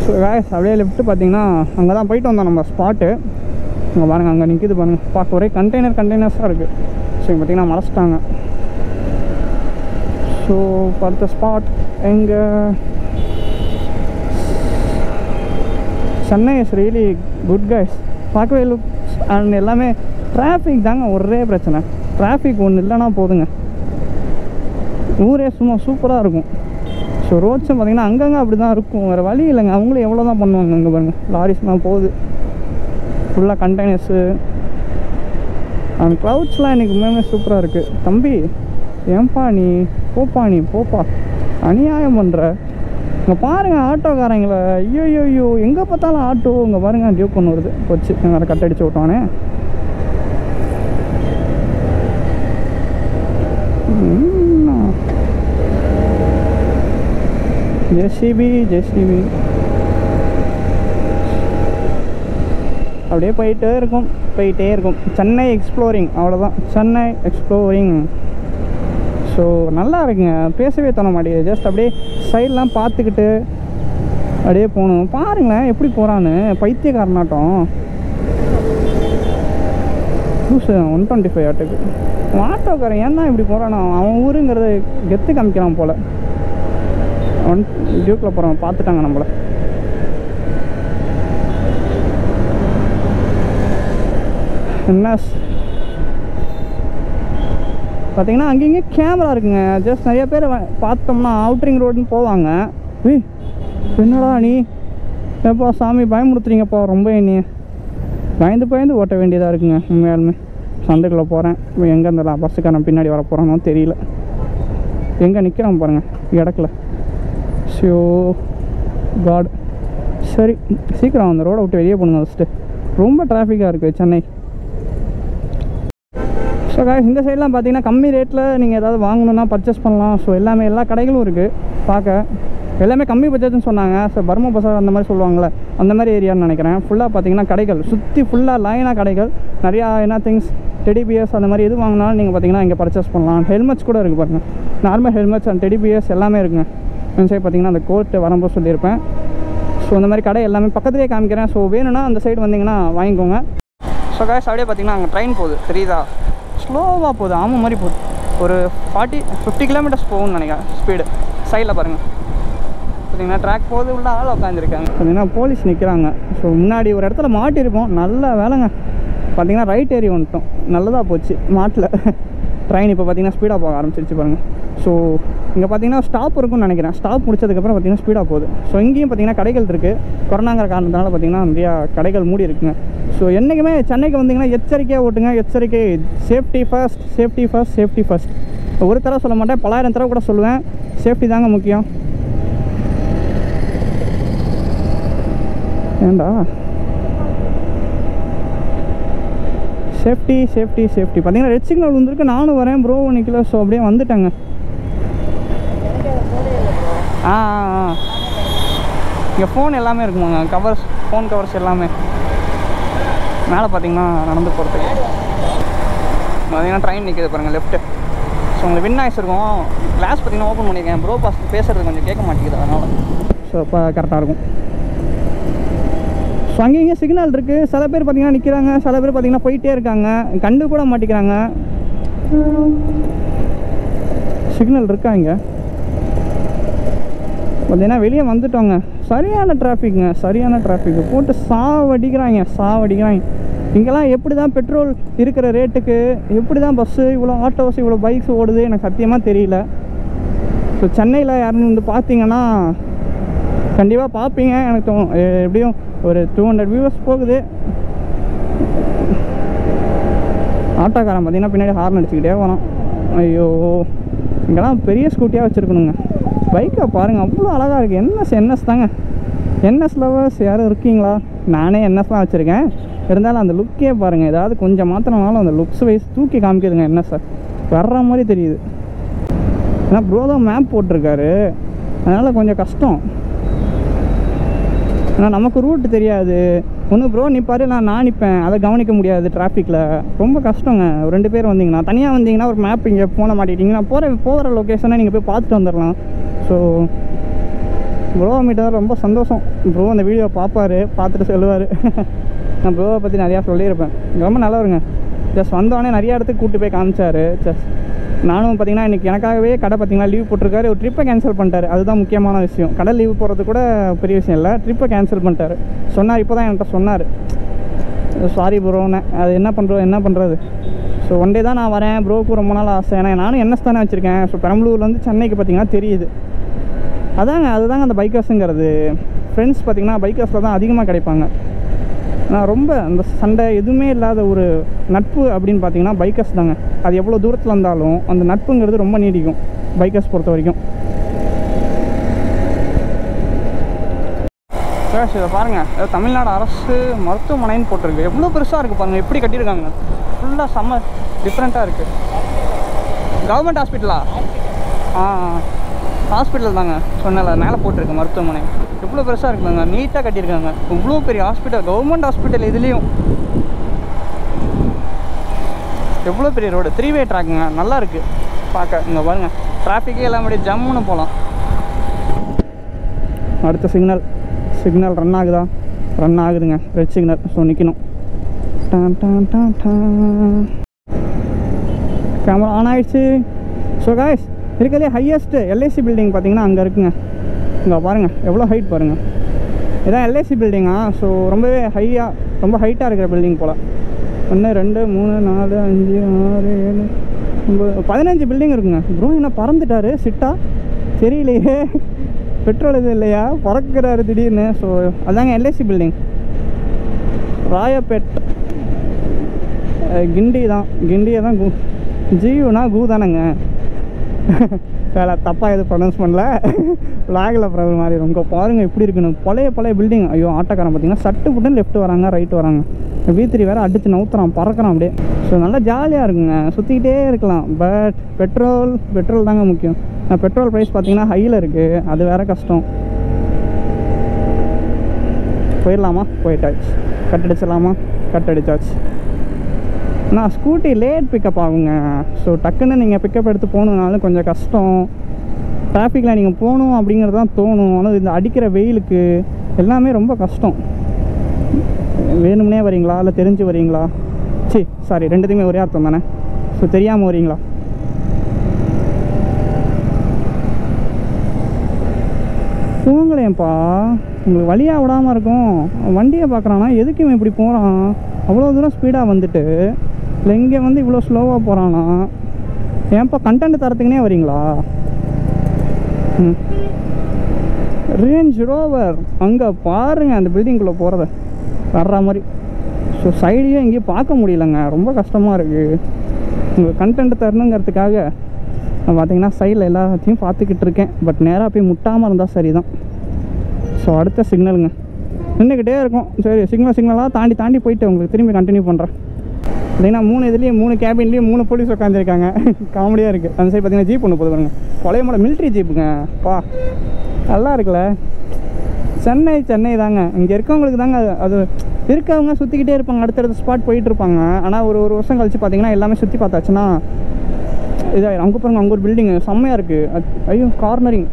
so ways அப்படியே left பார்த்தீங்கன்னா அங்கே தான் போயிட்டு வந்தோம் நம்ம ஸ்பாட்டு அங்கே பாருங்கள் அங்கே நிற்கிது பாருங்கள் பார்க்க ஒரே கண்டெய்னர் கண்டெய்னர்ஸாக இருக்குது ஸோ இங்கே பார்த்தீங்கன்னா மறைச்சிட்டாங்க ஸோ அடுத்த ஸ்பாட் எங்கே Chennai is really good guys பார்க்கவே லுக்ஸ் அண்ட் எல்லாமே டிராஃபிக் தாங்க ஒரே பிரச்சனை டிராஃபிக் ஒன்று இல்லைன்னா போதுங்க ஊரே சும்மா சூப்பராக இருக்கும் ஸோ ரோட்ஸும் பார்த்தீங்கன்னா அங்கங்கே அப்படி தான் இருக்கும் வேறு வழி இல்லைங்க அவங்களும் எவ்வளோ தான் பண்ணுவாங்க அங்கே பாருங்கள் லாரிஸ்லாம் போகுது ஃபுல்லாக கண்டெய்னர்ஸு அந்த க்ளவுட்ஸ்லாம் எனக்கு உண்மையுமே சூப்பராக இருக்குது தம்பி ஏன்பா நீ போப்பா நீ போப்பா அநியாயம் பண்ணுற இங்கே பாருங்கள் ஆட்டோக்காரங்கள ஐயோ ஐயோ ஐயோ எங்கே பார்த்தாலும் ஆட்டோ இங்கே பாருங்கள் டியூக் ஒன்று வருது போச்சு வேறு கட் அடிச்சு விட்டானே ஜெசிபி ஜெசிபி அப்படியே போயிட்டே இருக்கும் போயிட்டே இருக்கும் சென்னை எக்ஸ்ப்ளோரிங் அவ்வளோதான் சென்னை எக்ஸ்ப்ளோரிங் ஸோ நல்லா இருக்குங்க பேசவே தோண மாட்டேங்குது ஜஸ்ட் அப்படியே சைட்லாம் பார்த்துக்கிட்டு அப்படியே போகணும் பாருங்களேன் எப்படி போகிறான்னு பைத்தியக்காரனாட்டம் லூசு ஒன் டுவெண்ட்டி ஃபைவ் ஆட்டுக்கு ஆட்டோக்காரன் ஏன் தான் இப்படி போகிறானோ அவன் ஊருங்கிறத கெத்து காமிக்கிறான் போல் ஒன் டியூக்கில் போகிறவன் பார்த்துட்டாங்க நம்மளை என்ன ஸ்- பார்த்தீங்கன்னா அங்கங்கே கேமரா இருக்குங்க ஜஸ்ட் நிறைய பேர் வ- பார்த்தோம்னா அவுட்ரிங் ரோடுன்னு போவாங்க ஏய் என்னடா நீ ஏப்பா சாமி பயமுறுத்துறீங்கப்பா ரொம்ப நீ பயந்து பயந்து ஓட்ட வேண்டியதாக இருக்குங்க உண்மையாலுமே சந்தைக்குள்ளே போகிறேன் எங்கே இந்த பஸ்ஸுக்காரன் பின்னாடி வர போகிறானோ தெரியல எங்கே நிற்கிறான் பாருங்கள் இடத்துல ஷியோ காட் சரி சீக்கிரம் அந்த ரோடை விட்டு வெளியே போகணுங்க ஃபஸ்ட்டு ரொம்ப டிராஃபிக்காக இருக்குது சென்னை ஸோ guys இந்த சைட்லாம் பார்த்தீங்கன்னா கம்மி ரேட்டில் நீங்கள் ஏதாவது வாங்கணுன்னா பர்ச்சேஸ் பண்ணலாம் ஸோ எல்லாமே எல்லா கடைகளும் இருக்குது பார்க்க எல்லாமே கம்மி பட்ஜெட்னு சொன்னாங்க ஸோ பர்மா பசார் அந்த மாதிரி சொல்லுவாங்கள்ல அந்த மாதிரி ஏரியான்னு நினைக்கிறேன் ஃபுல்லாக பார்த்தீங்கன்னா கடைகள் சுற்றி ஃபுல்லாக லைனாக கடைகள் நிறையா என்ன திங்ஸ் டெடி பிஎஸ் அந்த மாதிரி எது வாங்கினாலும் நீங்கள் பார்த்தீங்கன்னா இங்கே பர்ச்சேஸ் பண்ணலாம் ஹெல்மெட்ஸ் கூட இருக்குது பாருங்கள் normal helmets and teddy bears எல்லாமே இருக்குங்க இந்த சைடு பார்த்தீங்கன்னா அந்த கோர்ட்டு வரும்போது சொல்லியிருப்பேன் ஸோ இந்த மாதிரி கடை எல்லாமே பக்கத்துலேயே காமிக்கிறேன் ஸோ வேணும்னா அந்த சைடு வந்தீங்கன்னா வாங்கிக்கோங்க ஸோ காய்ஸ் அப்படியே பார்த்தீங்கன்னா அங்கே ட்ரெயின் போகுது தெரியுதா ஸ்லோவாக போகுது ஆமாம் மாதிரி போகுது ஒரு ஃபார்ட்டி ஃபிஃப்டி கிலோமீட்டர்ஸ் போகும்னு நினைக்கிறேன் ஸ்பீடு சைடில் பாருங்கள் பார்த்தீங்கன்னா ட்ராக் போகுது உள்ள ஆள் உட்காந்துருக்காங்க பார்த்தீங்கன்னா போலீஸ் நிற்கிறாங்க ஸோ முன்னாடி ஒரு இடத்துல மாட்டியிருக்கோம் நல்ல வேலைங்க பார்த்தீங்கன்னா ரைட் ஏறி வந்துட்டோம் நல்லதாக போச்சு மாட்டில் ட்ரெயின் இப்போ பார்த்தீங்கன்னா ஸ்பீடாக போக ஆரம்பிச்சிருச்சு பாருங்கள் ஸோ இங்கே பார்த்தீங்கன்னா ஸ்டாப் இருக்கும்னு நினைக்கிறேன் ஸ்டாப் முடிச்சதுக்கப்புறம் பார்த்தீங்கன்னா ஸ்பீடாக போகுது ஸோ இங்கேயும் பார்த்தீங்கன்னா கடைகள் இருக்குது கொரோனாங்கிற காரணத்தினால பார்த்தீங்கன்னா நிறையா கடைகள் மூடி இருக்குங்க ஸோ என்றைக்குமே சென்னைக்கு வந்தீங்கன்னா எச்சரிக்கையாக ஓட்டுங்க எச்சரிக்கை safety first safety first safety first ஒரு தடவை சொல்ல மாட்டேன் பலாயிரம் தடவை கூட சொல்லுவேன் சேஃப்டி தாங்க முக்கியம் ஏண்டா சேஃப்டி சேஃப்டி சேஃப்டி பார்த்தீங்கன்னா ரெட் சிக்னல் வந்திருக்கு நானும் வரேன் ப்ரோ நிற்கல ஸோ அப்படியே வந்துட்டேங்க ஆ ஆ ஆ இங்கே ஃபோன் எல்லாமே இருக்குமாங்க கவர்ஸ் ஃபோன் கவர்ஸ் எல்லாமே மேலே பார்த்தீங்கன்னா நடந்து போகிறதுக்கு பார்த்தீங்கன்னா ட்ரெயின் நிற்கிது பாருங்கள் லெஃப்ட்டு ஸோ உங்களுக்கு வின் ஆயிஸ் இருக்கும் கிளாஸ் பார்த்தீங்கன்னா ஓப்பன் பண்ணியிருக்கேன் ப்ரோ பாஸ் பேசுறது கொஞ்சம் கேட்க மாட்டேங்குது அதனால் ஸோ இப்போ கரெக்டாக இருக்கும் ஸோ அங்கே இங்கே சிக்னல் இருக்குது சில பேர் பார்த்தீங்கன்னா நிற்கிறாங்க சில பேர் பார்த்தீங்கன்னா போயிட்டே இருக்காங்க கண்டு கூட மாட்டிக்கிறாங்க சிக்னல் இருக்கா இங்கே பார்த்தீங்கன்னா வெளியே வந்துட்டோங்க சரியான டிராஃபிக்ங்க சரியான டிராஃபிக் போட்டு சாவடிக்கிறாங்க சாவடிக்கிறாங்க இங்கெல்லாம் எப்படி தான் பெட்ரோல் இருக்கிற ரேட்டுக்கு எப்படி தான் பஸ்ஸு இவ்வளோ ஆட்டோஸ் இவ்வளோ பைக்ஸ் ஓடுது எனக்கு சத்தியமாக தெரியல ஸோ சென்னையில் யாருன்னு வந்து பார்த்தீங்கன்னா கண்டிப்பாக பார்ப்பீங்க எனக்கு தோணும் எ- எப்படியும் ஒரு டூ ஹண்ட்ரட் வியூவர்ஸ் போகுது ஆட்டோக்காரன் பார்த்தீங்கன்னா பின்னாடி ஹார்ன் அடிச்சுக்கிட்டே வரான் ஐயோ இங்கெல்லாம் பெரிய ஸ்கூட்டியாக வச்சுருக்கணுங்க பைக்கை பாருங்கள் அவ்வளோ அழகாக இருக்குது என்எஸ் என்எஸ் தாங்க என்எஸ் லவர்ஸ் யாரும் இருக்கீங்களா நானே என்எஸ் தான் வச்சுருக்கேன் இருந்தாலும் அந்த லுக்கே பாருங்கள் ஏதாவது கொஞ்சம் மாத்திரனாலும் அந்த லுக்ஸ் வைஸ் தூக்கி காமிக்குதுங்க என்எஸ்ஸை வர்ற மாதிரி தெரியுது ஏன்னா ப்ரோ தான் மேப் போட்டிருக்காரு அதனால் கொஞ்சம் கஷ்டம் ஏன்னா நமக்கு ரூட் தெரியாது ஒன்று ப்ரோ நிற்பாரு நான் நான் நிற்பேன் அதை கவனிக்க முடியாது டிராஃபிக்கில் ரொம்ப கஷ்டங்க ஒரு ரெண்டு பேர் வந்தீங்கன்னா தனியாக வந்தீங்கன்னா ஒரு மேப் இங்கே போன மாட்டிக்கிட்டீங்கன்னா போகிற போகிற லொக்கேஷனை நீங்கள் போய் பார்த்துட்டு வந்துடலாம் ஸோ ப்ரோ மீட்டர் ரொம்ப சந்தோஷம் ப்ரோ அந்த வீடியோ பார்ப்பாரு பார்த்துட்டு சொல்லுவார் நான் ப்ரோவை பற்றி நிறையா சொல்லியிருப்பேன் ரொம்ப நல்லவருங்க ஜஸ்ட் வந்தோடனே நிறைய இடத்துக்கு கூப்பிட்டு போய் காமிச்சாரு ஜஸ்ட் நானும் பார்த்தீங்கன்னா இன்றைக்கி எனக்காகவே கடை பார்த்தீங்கன்னா லீவ் போட்டிருக்காரு ஒரு ட்ரிப்பை கேன்சல் பண்ணிட்டாரு அதுதான் முக்கியமான விஷயம் கடை லீவ் போகிறது கூட பெரிய விஷயம் இல்லை ட்ரிப்பை கேன்சல் பண்ணிட்டாரு சொன்னார் இப்போ தான் என்கிட்ட சொன்னார் சாரி ப்ரோன்னு அது என்ன பண்ணுறோம் என்ன பண்ணுறது ஸோ ஒன் டே தான் நான் வரேன் ப்ரோக்கு ரொம்ப நாள் ஆசை ஏன்னா நானும் என்எஸ் தானே வச்சுருக்கேன் ஸோ பெரம்பலூர்லேருந்து சென்னைக்கு பார்த்தீங்கன்னா தெரியுது அதாங்க அதுதாங்க அந்த பைக்கர்ஸுங்கிறது ஃப்ரெண்ட்ஸ் பார்த்தீங்கன்னா பைக்கர்ஸில் தான் அதிகமாக கிடைப்பாங்க நான் ரொம்ப அந்த சண்டை எதுவுமே இல்லாத ஒரு நட்பு அப்படின்னு பார்த்தீங்கன்னா பைக்கர்ஸ் தாங்க அது எவ்வளோ தூரத்தில் இருந்தாலும் அந்த நட்புங்கிறது ரொம்ப நீடிக்கும் பைக்கர்ஸ் பொறுத்த வரைக்கும் சார் இதை பாருங்கள் இது தமிழ்நாடு அரசு மருத்துவமனைன்னு போட்டிருக்கு எவ்வளோ பெருசாக இருக்குது பாருங்கள் எப்படி கட்டியிருக்காங்க ஃபுல்லாக செம்ம டிஃப்ரெண்ட்டாக இருக்குது கவர்மெண்ட் ஹாஸ்பிட்டலா ஆ ஹாஸ்பிட்டல் தாங்க சொன்னல மேலே போட்டிருக்கு மருத்துவமனை எவ்வளோ பெருசாக இருக்குங்க நீட்டாக கட்டியிருக்காங்க இவ்வளோ பெரிய ஹாஸ்பிட்டல் கவர்மெண்ட் ஹாஸ்பிட்டல் இதுலேயும் எவ்வளோ பெரிய ரோடு த்ரீ வே ட்ராக்குங்க நல்லா இருக்குது பார்க்க இங்கே பாருங்கள் டிராஃபிக்கே எல்லாம் அப்படியே ஜம்முன்னு போகலாம் அடுத்த சிக்னல் சிக்னல் ரன் ஆகுதா ரன் ஆகுதுங்க ரெட் சிக்னல் ஸோ நிற்கணும் டான் டான் டான் டான் கேமரா ஆன் ஆயிடுச்சு ஸோ காய்ஸ் இருக்கிறதுலே ஹையஸ்ட்டு எல்ஐசி பில்டிங் பார்த்தீங்கன்னா அங்கே இருக்குங்க இங்கே பாருங்கள் எவ்வளோ ஹைட் பாருங்கள் இதான் எல்ஐசி பில்டிங்கா ஸோ ரொம்பவே ஹையாக ரொம்ப ஹைட்டாக இருக்கிற பில்டிங் போல் ஒன்று ரெண்டு மூணு நாலு அஞ்சு ஆறு ஏழு ஒம்பது பதினஞ்சு பில்டிங் இருக்குங்க ப்ரோ என்ன பறந்துட்டாரு சிட்டா தெரியலையே பெட்ரோல் இது இல்லையா பறக்கிறாரு திடீர்னு ஸோ அதாங்க எல்ஐசி பில்டிங் ராயப்பேட் அஹ் கிண்டி தான் கிண்டியை தான் கு ஜீவுனா கு தானேங்க வேலை தப்பாக எதுவும் ப்ரொனவுன்ஸ் பண்ணல லாகில் ப்ராப்ளம் மாதிரி ரொம்ப பாருங்கள் எப்படி இருக்குன்னு பழைய பழைய பில்டிங் ஐயோ ஆட்டோக்காரன் பார்த்தீங்கன்னா சட்டு புட்டுன்னு லெஃப்ட் வராங்க ரைட் வராங்க வி த்ரீ வேறு அடித்து நவுத்துறான் பறக்கிறான் அப்படியே ஸோ நல்லா ஜாலியாக இருக்குங்க சுற்றிக்கிட்டே இருக்கலாம் பட் பெட்ரோல் பெட்ரோல் தாங்க முக்கியம் பெட்ரோல் ப்ரைஸ் பார்த்தீங்கன்னா ஹையில் இருக்குது அது வேற கஷ்டம் போயிடலாமா போயிட்டாச்சு கட் அடிச்சிடலாமா கட் அடிச்சாச்சு நான் ஸ்கூட்டி லேட் பிக்கப் ஆகுங்க ஸோ டக்குன்னு நீங்கள் பிக்கப் எடுத்து போகணுன்னாலும் கொஞ்சம் கஷ்டம் டிராஃபிக்கில் நீங்கள் போகணும் அப்படிங்கிறது தான் தோணும் ஆனால் இந்த அடிக்கிற வெயிலுக்கு எல்லாமே ரொம்ப கஷ்டம் வேணும்னே வரீங்களா இல்லை தெரிஞ்சு வரீங்களா சி சாரி ரெண்டுத்தையுமே ஒரே அர்த்தம் தானே ஸோ தெரியாமல் வரீங்களா தூங்கலேன்ப்பா உங்களுக்கு வழியாக விடாமல் இருக்கும் வண்டியை பார்க்குறானா எதுக்கு இவன் இப்படி போகிறான் அவ்வளோ தூரம் ஸ்பீடாக வந்துட்டு இல்லை இங்கே வந்து இவ்வளோ ஸ்லோவாக போகிறானா ஏன்ப்பா கண்டென்ட் தரத்துக்குனே வரீங்களா ம் ரேஞ்ச் ரோவர் அங்கே பாருங்க அந்த பில்டிங்குள்ளே போகிறத வர்ற மாதிரி ஸோ சைடையும் எங்கேயும் பார்க்க முடியலங்க ரொம்ப கஷ்டமாக இருக்குது உங்கள் கண்டென்ட் தரணுங்கிறதுக்காக நான் பார்த்தீங்கன்னா சைடில் எல்லாத்தையும் பார்த்துக்கிட்டு இருக்கேன் பட் நேராக போய் முட்டாமல் இருந்தால் சரி தான் ஸோ அடுத்த சிக்னலுங்க நின்றுக்கிட்டே இருக்கும் சரி சிக்னல் சிக்னலாக தாண்டி தாண்டி போயிட்டு உங்களுக்கு திரும்பி கண்டினியூ பண்ணுறேன் பார்த்தீங்கன்னா மூணு இதுலேயும் மூணு கேபின்லேயும் மூணு போலீஸ் உட்காந்துருக்காங்க காமெடியாக இருக்குது அந்த சைடு பார்த்தீங்கன்னா ஜீப் ஒன்று போது பாருங்க பழைய மாடல் மிலிட்ரி ஜீப்புங்க பா நல்லா இருக்குல்ல சென்னை சென்னை தாங்க இங்கே இருக்கவங்களுக்கு தாங்க அது- அது இருக்கவங்க சுற்றிக்கிட்டே இருப்பாங்க அடுத்தடுத்த ஸ்பாட் போயிட்டு இருப்பாங்க ஆனால் ஒரு ஒரு வருஷம் கழிச்சு பார்த்தீங்கன்னா எல்லாமே சுற்றி பார்த்தாச்சுன்னா இதாயிரும் அங்கே பாருங்க அங்கே ஒரு பில்டிங் செம்மையாக இருக்குது ஐயோ கார்னரிங்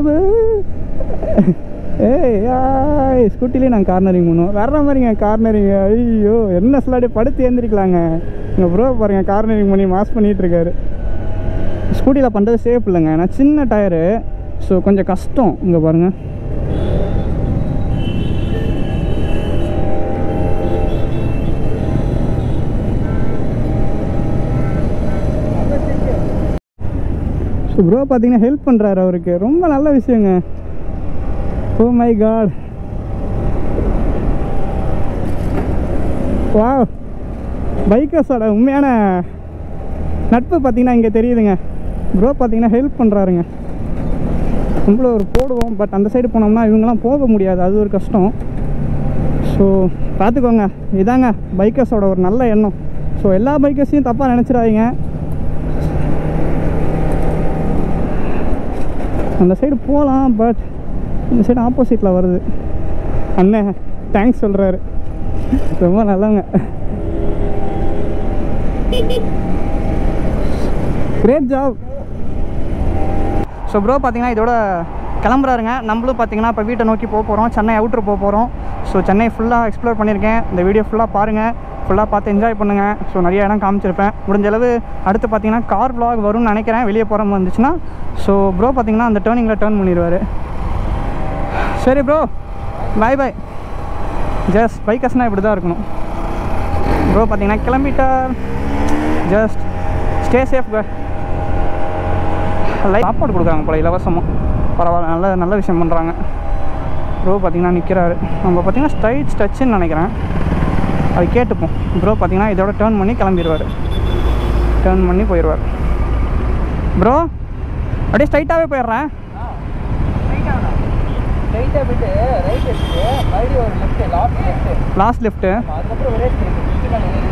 ஏய் ஆய் ஸ்கூட்டிலே நான் கார்னரிங் பண்ணுவோம் வர்ற மாதிரிங்க கார்னரிங் ஐயோ என்ன சொல்லாடி படுத்து ஏந்திரிக்கலாங்க இங்கே ப்ரோ பாருங்க கார்னரிங் பண்ணி மாஸ் பண்ணிகிட்டு இருக்காரு ஸ்கூட்டியில் பண்ணுறது சேஃப் இல்லைங்க ஏன்னா சின்ன டயரு ஸோ கொஞ்சம் கஷ்டம் இங்கே பாருங்கள் ஸோ ப்ரோ பார்த்தீங்கன்னா ஹெல்ப் பண்ணுறாரு அவருக்கு ரொம்ப நல்ல விஷயங்க ஓ மை காட் வா பைக்கர்ஸோட உண்மையான நட்பு பார்த்தீங்கன்னா இங்கே தெரியுதுங்க ப்ரோ பார்த்தீங்கன்னா ஹெல்ப் பண்ணுறாருங்க நம்மள ஒரு போடுவோம் பட் அந்த சைடு போனோம்னா இவங்கெல்லாம் போக முடியாது அது ஒரு கஷ்டம் ஸோ பார்த்துக்கோங்க இதாங்க பைக்கர்ஸோட ஒரு நல்ல எண்ணம் ஸோ எல்லா பைக்கர்ஸையும் தப்பாக நினச்சிடாதீங்க அந்த சைடு போகலாம் பட் இந்த சைடு ஆப்போசிட்டில் வருது அண்ணன் தேங்க்ஸ் சொல்கிறாரு ரொம்ப நல்லவங்க கிரேட் ஜாப் ஸோ ப்ரோ பார்த்தீங்கன்னா இதோட கிளம்புறாருங்க நம்மளும் பார்த்தீங்கன்னா இப்போ வீட்டை நோக்கி போக போகிறோம் சென்னை அவுட்ரு போக போகிறோம் ஸோ சென்னை ஃபுல்லாக எக்ஸ்ப்ளோர் பண்ணியிருக்கேன் இந்த வீடியோ ஃபுல்லாக பாருங்கள் ஃபுல்லாக பார்த்து என்ஜாய் பண்ணுங்கள் ஸோ நிறைய இடம் காமிச்சிருப்பேன் முடிஞ்ச அளவு அடுத்து பார்த்தீங்கன்னா கார் vlog வரும்னு நினைக்கிறேன் வெளியே போகிற மாதிரி இருந்துச்சுன்னா ஸோ ப்ரோ பார்த்தீங்கன்னா அந்த டேர்னிங்கில் டேர்ன் பண்ணிடுவார் சரி ப்ரோ பாய் பாய் ஜஸ்ட் பைக்கர்ஸ்னால் இப்படி தான் இருக்கணும் ப்ரோ பார்த்தீங்கன்னா kilometre just stay safe life சாப்பாடு கொடுக்குறாங்க போல இலவசமாக பரவாயில்ல நல்ல நல்ல விஷயம் பண்ணுறாங்க ப்ரோ பார்த்தீங்கன்னா நிற்கிறாரு நம்ம பார்த்தீங்கன்னா ஸ்ட்ரைட் ஸ்டச்சுன்னு நினைக்கிறேன் அது கேட்டுப்போம் ப்ரோ பார்த்தீங்கன்னா இதோட டேர்ன் பண்ணி கிளம்பிடுவார் டேர்ன் பண்ணி போயிடுவார் ப்ரோ அப்படியே ஸ்ட்ரைட்டாகவே போயிடுறேன் ஸ்ட்ரைட்டாக போயிட்டு ரைட் எடுத்துட்டு மறுபடியும் ஒரு left last left last left அதுக்கப்புறம் ஒரே ஸ்ட்ரைட்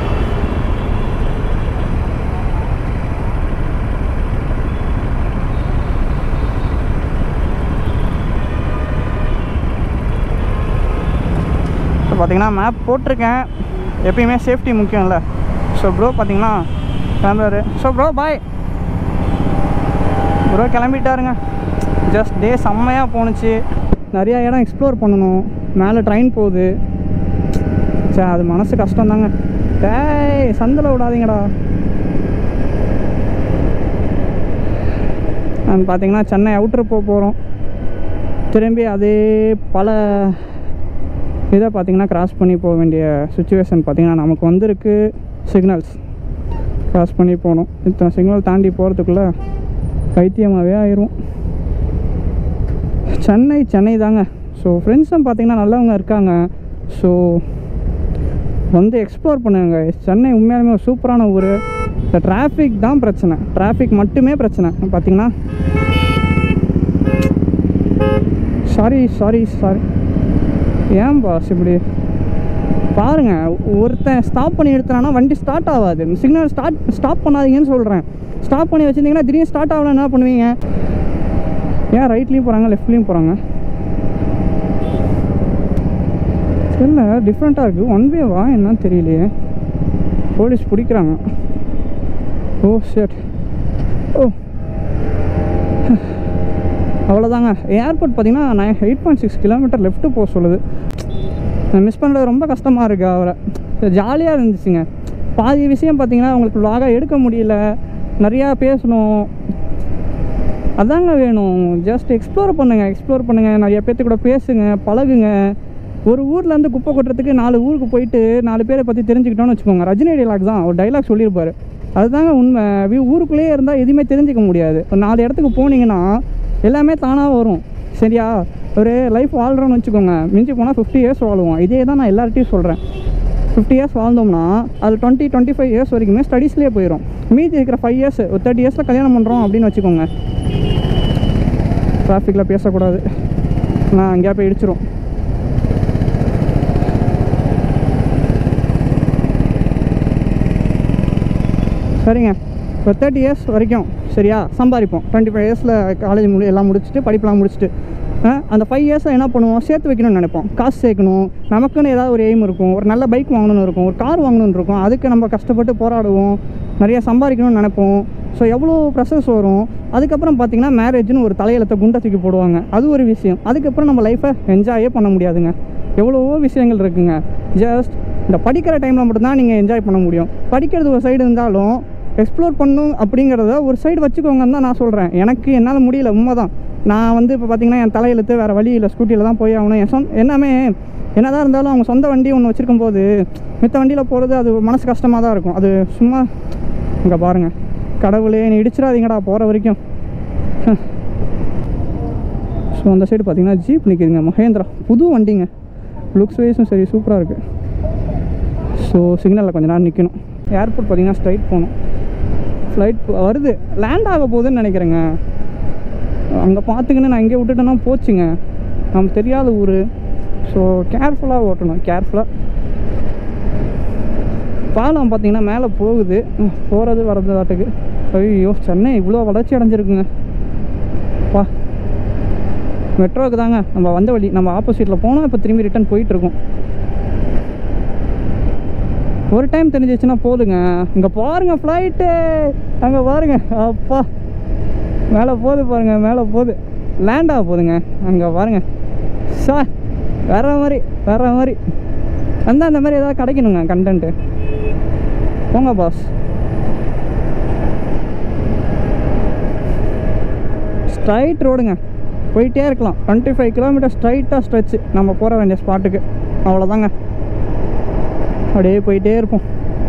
ஸோ பார்த்தீங்கன்னா மேப் போட்டிருக்கேன் எப்பயுமே சேஃப்டி முக்கியம் இல்லை ஸோ ப்ரோ பார்த்தீங்கன்னா கிளம்புறாரு ஸோ ப்ரோ பாய் ப்ரோ கிளம்பிட்டாருங்க ஜஸ்ட் டே செம்மையாக போணுச்சு நிறையா இடம் எக்ஸ்ப்ளோர் பண்ணணும் மேலே ட்ரெயின் போகுது சே அது மனசு கஷ்டம் தாங்க டேய் சந்தில் விடாதீங்கடா நான் பார்த்தீங்கன்னா சென்னை அவுட்ரு போக போகிறோம் திரும்பி அதே பல இதை பார்த்தீங்கன்னா கிராஸ் பண்ணி போக வேண்டிய சுச்சுவேஷன் பார்த்தீங்கன்னா நமக்கு வந்திருக்கு சிக்னல்ஸ் கிராஸ் பண்ணி போகணும் இத்தனை சிக்னல் தாண்டி போகிறதுக்குள்ளே பைத்தியமாகவே ஆயிரும் சென்னை சென்னை தாங்க ஸோ ஃப்ரெண்ட்ஸும் பார்த்தீங்கன்னா நல்லவங்க இருக்காங்க ஸோ வந்து எக்ஸ்ப்ளோர் பண்ணுங்க சென்னை உண்மையாலுமே ஒரு சூப்பரான ஊர் இந்த டிராஃபிக் தான் பிரச்சனை டிராஃபிக் மட்டுமே பிரச்சனை பார்த்தீங்கன்னா சாரி சாரி சாரி ஏன் பாஸ் இப்படி பாருங்க ஒருத்தன் ஸ்டாப் பண்ணி எடுத்தானா வண்டி ஸ்டார்ட் ஆகாது சிக்னல் ஸ்டார்ட் ஸ்டாப் பண்ணாதீங்கன்னு சொல்கிறேன் ஸ்டாப் பண்ணி வச்சுருந்தீங்கன்னா திடீர்னு ஸ்டார்ட் ஆகல என்ன பண்ணுவீங்க ஏன் ரைட்லேயும் போகிறாங்க லெஃப்ட்லேயும் போகிறாங்க இல்லை டிஃப்ரெண்ட்டாக இருக்குது ஒன் வேவா என்னன்னு தெரியலையே போலீஸ் பிடிக்கிறாங்க ஓ ஷேட் ஓ அவ்வளோதாங்க ஏர்போர்ட் பார்த்தீங்கன்னா நான் eight point six kilometre left போக சொல்லுது நான் மிஸ் பண்ணுறது ரொம்ப கஷ்டமாக இருக்குது அவரை ஜாலியாக இருந்துச்சுங்க பாதி விஷயம் பார்த்தீங்கன்னா உங்களுக்கு vlog-ஆ எடுக்க முடியல நிறையா பேசணும் அதாங்க வேணும் ஜஸ்ட் எக்ஸ்ப்ளோர் பண்ணுங்கள் எக்ஸ்ப்ளோர் பண்ணுங்கள் நிறைய பேர்த்து கூட பேசுங்க பழகுங்க ஒரு ஊர்லேருந்து குப்பை கொட்டுறதுக்கு நாலு ஊருக்கு போயிட்டு நாலு பேரை பற்றி தெரிஞ்சுக்கிட்டோம்னு வச்சுக்கோங்க ரஜினி டைலாக் தான் ஒரு டைலாக் சொல்லியிருப்பாரு அதுதாங்க உண்மை வீ- ஊருக்குள்ளேயே இருந்தால் எதுவுமே தெரிஞ்சுக்க முடியாது ஒரு நாலு இடத்துக்கு போனீங்கன்னா எல்லாமே தானாக வரும் சரியா ஒரு லைஃப் வாழ்கிறோன்னு வச்சுக்கோங்க மிஞ்சி போனால் ஃபிஃப்டி இயர்ஸ் வாழுவோம் இதே தான் நான் எல்லார்ட்டையும் சொல்கிறேன் ஃபிஃப்டி இயர்ஸ் வாழ்ந்தோம்னா அது டுவெண்ட்டி டுவெண்ட்டி ஃபைவ் இயர்ஸ் வரைக்குமே ஸ்டடீஸ்லேயே போயிடும் மீதி இருக்கிற ஃபைவ் இயர்ஸ் ஒரு தேர்ட்டி இயர்ஸில் கல்யாணம் பண்ணுறோம் அப்படின்னு வச்சுக்கோங்க டிராஃபிக்கில் பேசக்கூடாது நான் அங்கேயா போய் இடிச்சிரும் சரிங்க இப்போ தேர்ட்டி இயர்ஸ் வரைக்கும் சரியா சம்பாதிப்போம் டுவெண்ட்டி ஃபைவ் இயர்ஸில் காலேஜ் முடி எல்லாம் முடிச்சுட்டு படிப்பெல்லாம் முடிச்சுட்டு ஆ, அந்த ஃபைவ் இயர்ஸில் என்ன பண்ணுவோம் சேர்த்து வைக்கணும்னு நினைப்போம் காசு சேர்க்கணும் நமக்குன்னு ஏதாவது ஒரு எய்ம் இருக்கும் ஒரு நல்ல பைக் வாங்கணும்னு இருக்கும் ஒரு கார் வாங்கணும்னு இருக்கும் அதுக்கு நம்ம கஷ்டப்பட்டு போராடுவோம் நிறைய சம்பாதிக்கணும்னு நினைப்போம் ஸோ எவ்வளோ ப்ரெஷர்ஸ் வரும் அதுக்கப்புறம் பார்த்தீங்கன்னா மேரேஜ்னு ஒரு தலையெழுத்த குண்டை தூக்கி போடுவாங்க அது ஒரு விஷயம் அதுக்கப்புறம் நம்ம லைஃப்பை என்ஜாயே பண்ண முடியாதுங்க எவ்வளவோ விஷயங்கள் இருக்குங்க ஜஸ்ட் இந்த படிக்கிற டைமில் மட்டும்தான் நீங்கள் என்ஜாய் பண்ண முடியும் படிக்கிறது ஒரு சைடு இருந்தாலும் எக்ஸ்ப்ளோர் பண்ணும் அப்படிங்கிறத ஒரு சைடு வச்சுக்கோங்கன்னு தான் நான் சொல்கிறேன் எனக்கு என்னால் முடியல உண்மை தான் நான் வந்து இப்போ பார்த்தீங்கன்னா என் தலையெழுத்து வேறு வழி இல்லை ஸ்கூட்டியில் தான் போய் ஆகணும் என் சொந்த எல்லாமே என்னதான் இருந்தாலும் அவங்க சொந்த வண்டி ஒன்று வச்சுருக்கும் போது மித்த வண்டியில் போகிறது அது மனசு கஷ்டமாக தான் இருக்கும் அது சும்மா இங்கே பாருங்கள் கடவுளே நீ இடிச்சிடாதீங்கடா போகிற வரைக்கும் ஸோ அந்த சைடு பார்த்தீங்கன்னா ஜீப் நிற்கிதுங்க மகேந்திரா புது வண்டிங்க லுக்ஸ் வைஸும் சரி சூப்பராக இருக்குது ஸோ சிக்னலில் கொஞ்ச நேரம் நிற்கணும் ஏர்போர்ட் பார்த்தீங்கன்னா ஸ்ட்ரைட் போகணும் ஃப்ளைட் வருது லேண்ட் ஆக போகுதுன்னு நினைக்கிறேங்க அங்கே பார்த்துக்கின்னு நான் இங்கே விட்டுட்டேன்னா போச்சுங்க நமக்கு தெரியாத ஊர் ஸோ கேர்ஃபுல்லாக ஓட்டணும் கேர்ஃபுல்லாக பாலம் பார்த்தீங்கன்னா மேலே போகுது போகிறது வர்றது வாட்டுக்கு ஐயோ சென்னை இவ்வளோ வளர்ச்சி அடைஞ்சிருக்குங்க பா மெட்ரோவுக்கு தாங்க நம்ம வந்த வழி நம்ம ஆப்போசிட்டில் போனோம் இப்போ திரும்பி ரிட்டர்ன் போயிட்டுருக்கோம் ஒரு டைம் தெரிஞ்சிச்சுன்னா போதுங்க இங்கே பாருங்க ஃப்ளைட்டு அங்கே பாருங்க அப்பா மேலே போகுது பாருங்க மேலே போகுது லேண்ட் ஆக போகுதுங்க அங்கே பாருங்க சார் வேற மாதிரி வேற மாதிரி வந்து அந்த மாதிரி ஏதாவது கிடைக்கணுங்க கண்டென்ட்டு போங்க பாஸ் ஸ்ட்ரைட் ரோடுங்க போயிட்டே இருக்கலாம் டுவெண்ட்டி ஃபைவ் கிலோமீட்டர் ஸ்ட்ரைட்டாக ஸ்ட்ரெச்சு நம்ம போகிற வேண்டிய ஸ்பாட்டுக்கு அவ்வளோதாங்க அப்படியே போயிட்டே இருப்போம்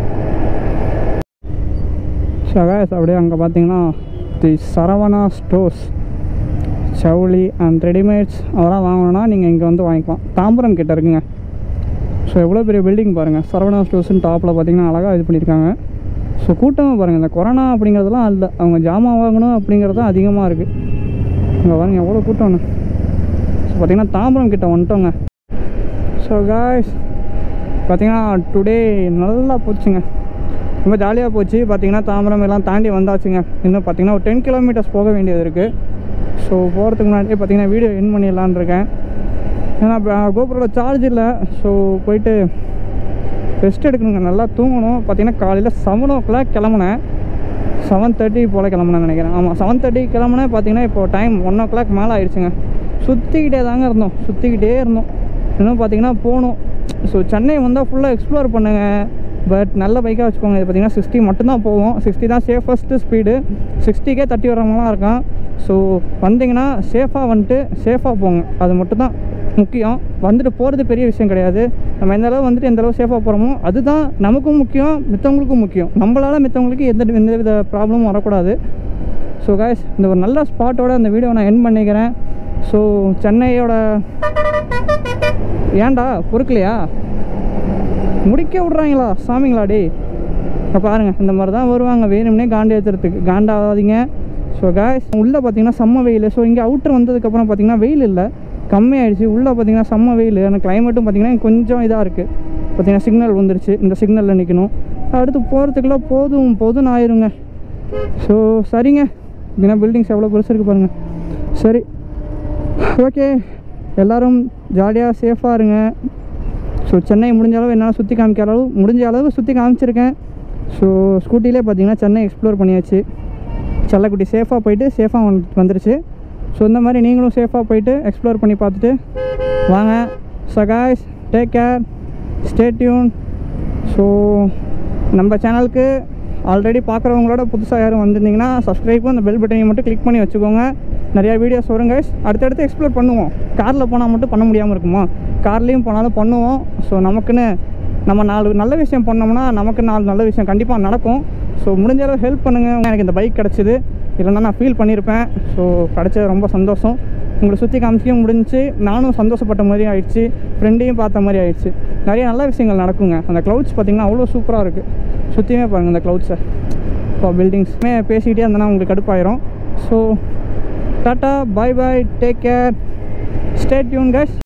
சகாஸ் அப்படியே அங்கே பார்த்தீங்கன்னா தி சரவணா ஸ்டோர்ஸ் சவுளி அண்ட் ரெடிமேட்ஸ் அதெல்லாம் வாங்கணும்னா நீங்கள் இங்கே வந்து வாங்கிக்கலாம் தாம்பரம் கிட்ட இருக்குங்க ஸோ எவ்வளோ பெரிய பில்டிங் பாருங்கள் சரவணா ஸ்டோர்ஸ்னு டாப்பில் பார்த்தீங்கன்னா அழகாக இது பண்ணியிருக்காங்க ஸோ கூட்டமாக பாருங்கள் இந்த கொரோனா அப்படிங்கிறதெல்லாம் இல்லை அவங்க ஜாமான் வாங்கணும் அப்படிங்கிறது தான் அதிகமாக இருக்குது இங்கே பாருங்க எவ்வளோ கூட்டம்னு ஸோ பார்த்தீங்கன்னா தாம்பரம் கிட்ட வந்துட்டோங்க ஸோ காய்ஸ் பார்த்தீங்கன்னா டுடே நல்லா போச்சுங்க ரொம்ப ஜாலியாக போச்சு பார்த்தீங்கன்னா தாம்பரம் எல்லாம் தாண்டி வந்தாச்சுங்க இன்னும் பார்த்தீங்கன்னா ஒரு டென் கிலோமீட்டர்ஸ் போக வேண்டியது இருக்குது ஸோ போகிறதுக்கு முன்னாடியே பார்த்தீங்கன்னா வீடியோ என் பண்ணிடலான்னு இருக்கேன் ஏன்னா கோபுரோட சார்ஜ் இல்லை ஸோ போயிட்டு ரெஸ்ட் எடுக்கணுங்க நல்லா தூங்கணும் பார்த்தீங்கன்னா காலையில் செவன் ஓ கிளாக் கிளம்புனேன் செவன் தேர்ட்டி போல் கிளம்புனேன் நினைக்கிறேன் ஆமாம் செவன் தேர்ட்டி கிளம்புனேன் பார்த்தீங்கன்னா இப்போ டைம் ஒன் ஓ கிளாக் மேலே ஆயிடுச்சுங்க சுற்றிக்கிட்டே தாங்க இருந்தோம் சுற்றிக்கிட்டே இருந்தோம் இன்னும் பார்த்தீங்கன்னா போகணும் ஸோ சென்னை வந்தால் ஃபுல்லாக எக்ஸ்ப்ளோர் பண்ணுங்க பட் நல்ல பைக்காக வச்சுக்கோங்க இது பார்த்தீங்கன்னா சிக்ஸ்டி மட்டும்தான் போகும் சிக்ஸ்டி தான் சேஃபஸ்ட்டு ஸ்பீடு சிக்ஸ்டிக்கே தட்டி வரவங்களாம் இருக்கான் ஸோ வந்தீங்கன்னா சேஃபாக வந்துட்டு சேஃபாக போங்க அது மட்டும்தான் முக்கியம் வந்துட்டு போகிறது பெரிய விஷயம் கிடையாது நம்ம எந்த அளவு வந்துட்டு எந்த அளவு சேஃபாக போகிறோமோ அதுதான் நமக்கும் முக்கியம் மித்தவங்களுக்கும் முக்கியம் நம்மளால் மித்தவங்களுக்கு எந்த எந்த வித ப்ராப்ளமும் வரக்கூடாது ஸோ காய்ஸ் இந்த ஒரு நல்ல ஸ்பாட்டோட அந்த வீடியோ நான் என் பண்ணிக்கிறேன் ஸோ சென்னையோட ஏன்டா பொறுக்கலையா முடிக்க விட்றாங்களா சாமிங்களா டேய் இப்போ பாருங்கள் இந்த மாதிரி தான் வருவாங்க வேணும்னே காண்டி ஏற்றுறதுக்கு காண்டாகாதீங்க ஸோ காய்ஸ் உள்ளே பார்த்தீங்கன்னா செம்ம வெயில் ஸோ இங்கே அவுட்டர் வந்ததுக்கப்புறம் பார்த்தீங்கன்னா வெயில் இல்லை கம்மியாயிடுச்சு உள்ளே பார்த்தீங்கன்னா செம்ம வெயில் அந்த கிளைமேட்டும் பார்த்தீங்கன்னா கொஞ்சம் இதாக இருக்குது பார்த்தீங்கன்னா சிக்னல் வந்துருச்சு இந்த சிக்னலில் நிற்கணும் அடுத்து போகிறதுக்குள்ள போதும் போதும்னு ஆயிருங்க ஸோ சரிங்க ஏன்னா பில்டிங்ஸ் எவ்வளோ பெருசு இருக்குது பாருங்கள் சரி ஓகே எல்லோரும் ஜாலியாக சேஃபாக இருங்க ஸோ சென்னை முடிஞ்ச அளவு என்னால் சுற்றி காமிக்கிற அளவு முடிஞ்ச அளவு சுற்றி காமிச்சிருக்கேன் ஸோ ஸ்கூட்டிலே பார்த்தீங்கன்னா சென்னை எக்ஸ்ப்ளோர் பண்ணியாச்சு செல்லக்குட்டி சேஃபாக போயிட்டு சேஃபாக வந்து வந்துருச்சு ஸோ இந்த மாதிரி நீங்களும் சேஃபாக போயிட்டு எக்ஸ்ப்ளோர் பண்ணி பார்த்துட்டு வாங்க சகாய்ஸ் take care stay tuned so நம்ம சேனலுக்கு ஆல்ரெடி பார்க்குறவங்களோட புதுசாக யாரும் வந்திருந்தீங்கன்னா சப்ஸ்கிரைப்பும் அந்த பெல் பட்டனையும் மட்டும் கிளிக் பண்ணி வச்சுக்கோங்க நிறையா வீடியோஸ் வரும் guys அடுத்தடுத்து எக்ஸ்ப்ளோர் பண்ணுவோம் காரில் போனால் மட்டும் பண்ண முடியாமல் இருக்குமா கார்லேயும் போனாலும் பண்ணுவோம் ஸோ நமக்குன்னு நம்ம நாலு நல்ல விஷயம் பண்ணோம்னா நமக்கு நாலு நல்ல விஷயம் கண்டிப்பாக நடக்கும் ஸோ முடிஞ்ச அளவு ஹெல்ப் பண்ணுங்கள் எனக்கு இந்த பைக் கிடச்சிது இல்லைன்னா நான் ஃபீல் பண்ணியிருப்பேன் ஸோ கிடச்சது ரொம்ப சந்தோஷம் உங்களை சுற்றி காமிச்சியும் முடிஞ்சு நானும் சந்தோஷப்பட்ட மாதிரி ஆயிடுச்சு ஃப்ரெண்டையும் பார்த்த மாதிரி ஆயிடுச்சு நிறைய நல்ல விஷயங்கள் நடக்குங்க அந்த க்ளவுட்ஸ் பார்த்திங்கன்னா அவ்வளோ சூப்பராக இருக்குது சுற்றியுமே பாருங்கள் இந்த க்ளவுட்ஸை இப்போ பில்டிங்ஸுமே பேசிக்கிட்டே இருந்தேன்னா உங்களுக்கு கடுப்பாயிரும் so tata bye bye take care stay tuned guys